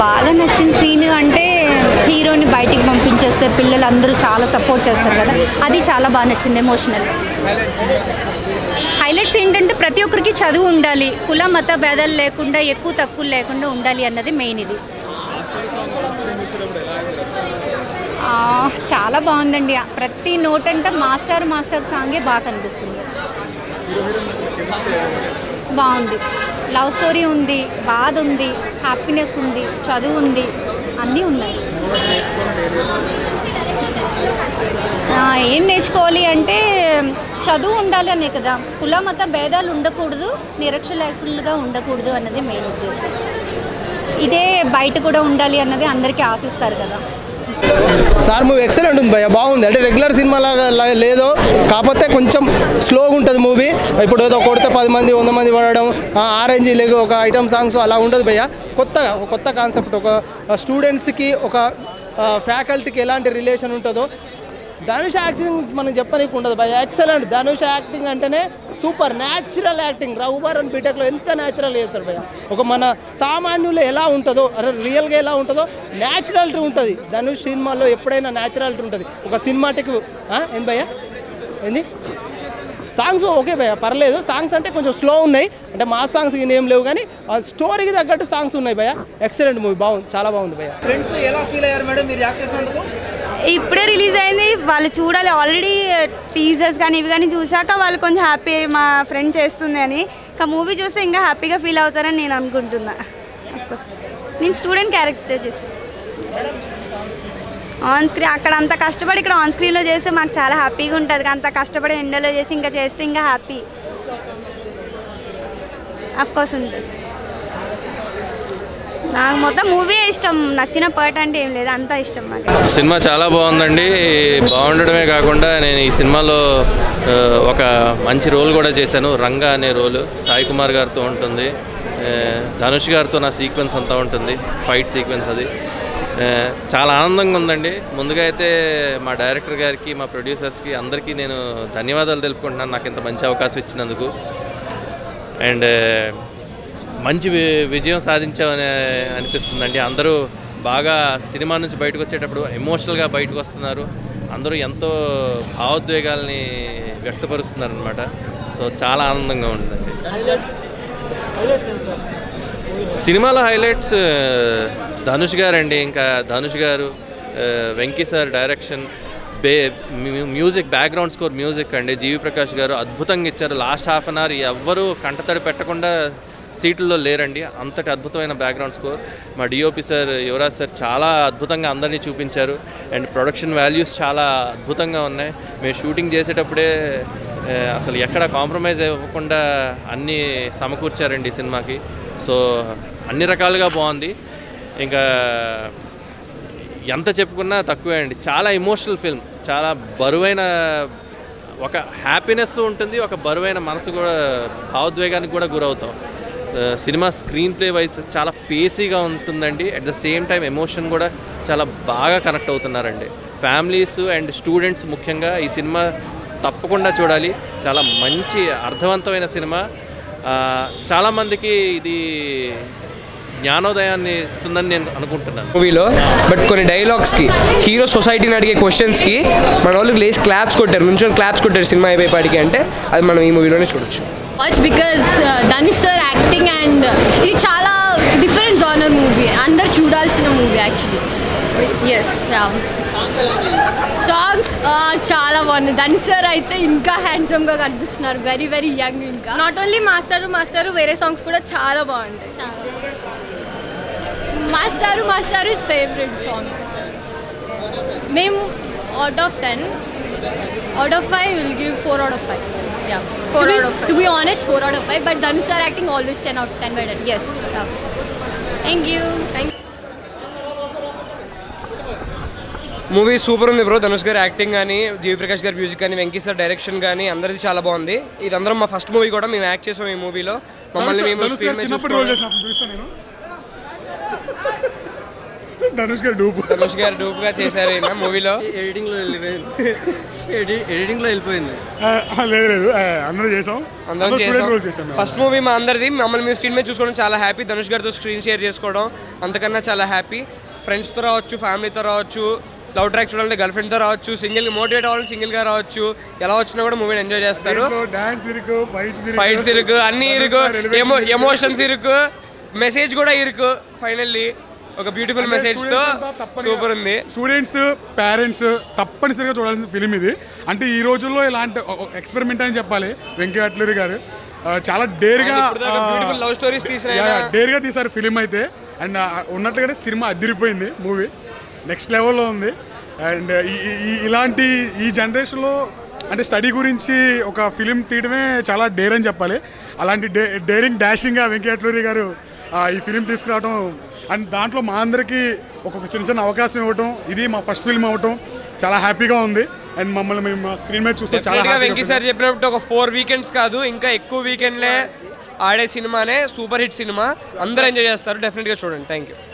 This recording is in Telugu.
బాగా నచ్చిన సీన్ అంటే హీరోని బయటికి పంపించేస్తే పిల్లలు అందరూ చాలా సపోర్ట్ చేస్తారు కదా అది చాలా బాగా నచ్చింది ఎమోషనల్ హైలైట్స్ ఏంటంటే ప్రతి ఒక్కరికి చదువు ఉండాలి కుల మత భేదాలు లేకుండా ఎక్కువ తక్కువ లేకుండా ఉండాలి అన్నది మెయిన్ ఇది ఆ, చాలా బాగుందండి ప్రతి నోట్ అంటే మాస్టర్ మాస్టర్ సాంగే బాగా కనిపిస్తుంది బాగుంది లవ్ స్టోరీ ఉంది బాధ ఉంది హ్యాపీనెస్ ఉంది చదువు ఉంది అన్నీ ఉన్నాయి ఆ, ఏం నేర్చుకోవాలి అంటే చదువు ఉండాలి అనే కదా కుల మత భేదాలు ఉండకూడదు నిరక్షరాస్యులుగా ఉండకూడదు అన్నది మెయిన్ ఉద్దేశం ఇదే బయట కూడా ఉండాలి అన్నది అందరికీ ఆశిస్తారు కదా సార్ మూవీ ఎక్సలెంట్ ఉంది భయ్య బాగుంది అంటే రెగ్యులర్ సినిమా లాగా లా- లేదో కాకపోతే కొంచెం స్లోగా ఉంటుంది మూవీ ఇప్పుడు ఏదో కొడితే పది మంది వంద మంది పడడం ఆరెంజ్ లేక ఒక ఐటమ్ సాంగ్స్ అలా ఉండదు భయ్య కొత్తగా ఒక కొత్త కాన్సెప్ట్ ఒక స్టూడెంట్స్కి ఒక ఫ్యాకల్టీకి ఎలాంటి రిలేషన్ ఉంటుందో ధనుష్ యాక్టింగ్ మనం చెప్పనీకి ఉండదు భయ ఎక్సలెంట్ ధనుష్ యాక్టింగ్ అంటేనే సూపర్ న్యాచురల్ యాక్టింగ్ రఘుబర్ అండ్ బీటెక్లో ఎంత న్యాచురల్ చేస్తాడు భయ ఒక మన సామాన్యులు ఎలా ఉంటుందో అరే రియల్గా ఎలా ఉంటుందో న్యాచురాలిటీ ఉంటుంది ధనుష్ సినిమాలో ఎప్పుడైనా న్యాచురాలిటీ ఉంటుంది ఒక సినిమాటిక్ ఏంది భయ్య ఏంది సాంగ్స్ ఓకే భయ్య పర్లేదు సాంగ్స్ అంటే కొంచెం స్లో ఉన్నాయి అంటే మా సాంగ్స్ ఏం లేవు కానీ ఆ స్టోరీకి తగ్గట్టు సాంగ్స్ ఉన్నాయి భయ్య ఎక్సలెంట్ మూవీ బాగుంది చాలా బాగుంది భయ్య ఫ్రెండ్స్ ఎలా ఫీల్ అయ్యారు మేడం మీరు యాక్ట్ చేసినందుకు ఇప్పుడే రిలీజ్ అయింది వాళ్ళు చూడాలి ఆల్రెడీ టీజర్స్ కానీ ఇవి కానీ చూసాక వాళ్ళు కొంచెం హ్యాపీ మా ఫ్రెండ్ చేస్తుంది అని ఇంకా మూవీ చూస్తే ఇంకా హ్యాపీగా ఫీల్ అవుతారని నేను అనుకుంటున్నా నేను స్టూడెంట్ క్యారెక్టర్ చేసి ఆన్ స్క్రీన్ అక్కడ అంత కష్టపడి ఇక్కడ ఆన్ స్క్రీన్లో చేస్తే మాకు చాలా హ్యాపీగా ఉంటుంది అంత కష్టపడి ఎండలో చేసి ఇంకా చేస్తే ఇంకా హ్యాపీ కోర్స్ ఉంటుంది నాకు మొత్తం మూవీ ఇష్టం నచ్చిన పార్ట్ అంటే ఏం లేదు అంతా ఇష్టం మాకు సినిమా చాలా బాగుందండి బాగుండడమే కాకుండా నేను ఈ సినిమాలో ఆ, ఒక మంచి రోల్ కూడా చేశాను రంగా అనే రోల్ సాయి కుమార్ గారితో ఉంటుంది ఆ, ధనుష్ గారితో నా సీక్వెన్స్ అంతా ఉంటుంది ఫైట్ సీక్వెన్స్ అది ఆ, చాలా ఆనందంగా ఉందండి ముందుగా అయితే మా డైరెక్టర్ గారికి మా ప్రొడ్యూసర్స్కి అందరికీ నేను ధన్యవాదాలు తెలుపుకుంటున్నాను నాకు ఇంత మంచి అవకాశం ఇచ్చినందుకు అండ్ మంచి వి- విజయం సాధించామని అనిపిస్తుందండి అందరూ బాగా సినిమా నుంచి బయటకు వచ్చేటప్పుడు ఎమోషనల్గా బయటకు వస్తున్నారు అందరూ ఎంతో భావోద్వేగాల్ని వ్యక్తపరుస్తున్నారు అనమాట సో చాలా ఆనందంగా ఉందండి సినిమాలో హైలైట్స్ ధనుష్ గారు అండి ఇంకా ధనుష్ గారు ఆ, వెంకీ సార్ డైరెక్షన్ బే మ్యూ- మ్యూజిక్ బ్యాక్గ్రౌండ్ స్కోర్ మ్యూజిక్ అండి జీవి ప్రకాష్ గారు అద్భుతంగా ఇచ్చారు లాస్ట్ హాఫ్ అన్ అవర్ ఎవ్వరూ కంటతడి పెట్టకుండా సీట్లలో లేరండి అంతటి అద్భుతమైన బ్యాక్గ్రౌండ్ స్కోర్ మా డిఓపి సార్ యువరాజ్ సార్ చాలా అద్భుతంగా అందరినీ చూపించారు అండ్ ప్రొడక్షన్ వాల్యూస్ చాలా అద్భుతంగా ఉన్నాయి మేము షూటింగ్ చేసేటప్పుడే ఆ, అసలు ఎక్కడ కాంప్రమైజ్ అవ్వకుండా అన్నీ సమకూర్చారండి ఈ సినిమాకి సో అన్ని రకాలుగా బాగుంది ఇంకా ఎంత చెప్పుకున్నా తక్కువే అండి చాలా ఎమోషనల్ ఫిల్మ్ చాలా బరువైన ఒక హ్యాపీనెస్ ఉంటుంది ఒక బరువైన మనసు కూడా భావోద్వేగానికి కూడా గురవుతాం ఆ, సినిమా స్క్రీన్ ప్లే వైజ్ చాలా పేసీగా ఉంటుందండి at the same time emotion కూడా చాలా బాగా కనెక్ట్ అవుతున్నారండి ఫ్యామిలీస్ అండ్ స్టూడెంట్స్ ముఖ్యంగా ఈ సినిమా తప్పకుండా చూడాలి చాలా మంచి అర్థవంతమైన సినిమా ఆ, చాలామందికి ఇది జ్ఞానోదయాన్ని ఇస్తుందని నేను అనుకుంటున్నాను మూవీలో బట్ కొన్ని డైలాగ్స్కి హీరో సొసైటీని అడిగే క్వశ్చన్స్కి మన వాళ్ళకి లేచి క్లాప్స్ కొట్టారు నుంచొని క్లాప్స్ కొట్టారు సినిమా అయిపోయేపాటికి అంటే అది మనం ఈ మూవీలోనే చూడొచ్చు watch because Dhanush sir acting and ఇది చాలా డిఫరెంట్ జానర్ మూవీ అందరు చూడాల్సిన మూవీ యాక్చువల్లీ ఎస్ సాంగ్స్ చాలా బాగుంది ధనుష్ సార్ అయితే ఇంకా హ్యాండ్సమ్గా కనిపిస్తున్నారు వెరీ వెరీ యంగ్ ఇంకా నాట్ ఓన్లీ మాస్టర్ మాస్టర్ వేరే సాంగ్స్ కూడా చాలా బాగుంటాయి మాస్టారు మాస్టారు ఇస్ ఫేవరెట్ సాంగ్ మేము out of ten out of 5 we'll give 4 out of 5 yeah 4 to be, out of 5 to be honest 4 out of 5 but dhanush sir acting always 10 out of 10 by 10 yes yeah. thank you thank you movie super ఉంది బ్రో ధనుష్ గారి యాక్టింగ్ కానీ జీవి ప్రకాష్ గారి మ్యూజిక్ కానీ వెంకీ సార్ డైరెక్షన్ కానీ అందరిది చాలా బాగుంది ఇది అందరం మా ఫస్ట్ మూవీ కూడా మేము యాక్ట్ చేసాం ఈ మూవీలో మమ్మల్ని మేము screen మీద చూసుకోవడం- ధనుష్ గారు డూపు ధనుష్ గారు డూప్గా చేశారు ఈయన మూవీలో ఎడిటింగ్లో వెళ్ళిపోయింది ఎడి ఎడిటింగ్లో వెళ్ళిపోయింది ఆ, లేదు లేదు ఆ, అందరూ చేసాం అందరం student చేసాం role చేసాం మేము. ఫస్ట్ మూవీ మా అందరిది మమ్మల్ని మేము స్క్రీన్ మీద చూసుకోవడం చాలా హ్యాపీ ధనుష్ గారితో స్క్రీన్ షేర్ చేసుకోవడం అంతకన్నా చాలా హ్యాపీ ఫ్రెండ్స్తో రావచ్చు ఫ్యామిలీతో రావచ్చు లవ్ ట్రాక్ చూడాలంటే గర్ల్ ఫ్రెండ్తో రావచ్చు సింగిల్ మోటివేట్ అవ్వాలని సింగిల్గా రావచ్చు ఎలా వచ్చినా కూడా మూవీని ఎంజాయ్ చేస్తారు దీంట్లో డాన్స్ ఇరుకు ఫైట్స్ ఇరుకు ఫైట్స్ ఇరుకు అన్ని ఇరుకు ఎమో ఎమోషన్స్ ఇరుకు మెసేజ్ కూడా ఇరుకు ఫైనల్లీ ఒక బ్యూటిఫుల్ మెసేజ్ తో సూపర్ ఉంది స్టూడెంట్స్ పేరెంట్స్ తప్పనిసరిగా చూడాల్సిన ఫిలిం ఇది అంటే ఈ రోజుల్లో ఇలాంటి ఎక్స్పెరిమెంట్ అని చెప్పాలి వెంకయ్య అట్లూరి గారు ఆ, చాలా డేర్గా బ్యూటిఫుల్ లవ్ స్టోరీస్ తీసిన ఆయన డేర్గా తీశారు ఫిలిం అయితే అండ్ ఉన్నట్లుగానే సినిమా అదిరిపోయింది మూవీ నెక్స్ట్ లెవెల్లో ఉంది అండ్ ఇలాంటి ఈ జనరేషన్లో అంటే స్టడీ గురించి ఒక ఫిలిం తీయడమే చాలా డేర్ అని చెప్పాలి అలాంటి డే డేరింగ్ డాషింగ్గా వెంకయ్య అట్లూరి గారు ఆ, ఈ ఫిలిం తీసుకురావడం అండ్ దాంట్లో మా అందరికీ ఒక్కొక్క చిన్న చిన్న అవకాశం ఇవ్వటం ఇది మా ఫస్ట్ ఫిల్మ్ అవ్వటం చాలా హ్యాపీగా ఉంది అండ్ మమ్మల్ని మేము స్క్రీన్ మీద చూస్తే చాలా Definitely గా వెంకీ హ్యాపీ సార్ చెప్పినట్టు ఒక ఫోర్ వీకెండ్స్ కాదు ఇంకా ఎక్కువ వీకెండ్లే ఆడే సినిమానే సూపర్ హిట్ సినిమా అందరూ ఎంజాయ్ చేస్తారు డెఫినెట్గా చూడండి థ్యాంక్ యూ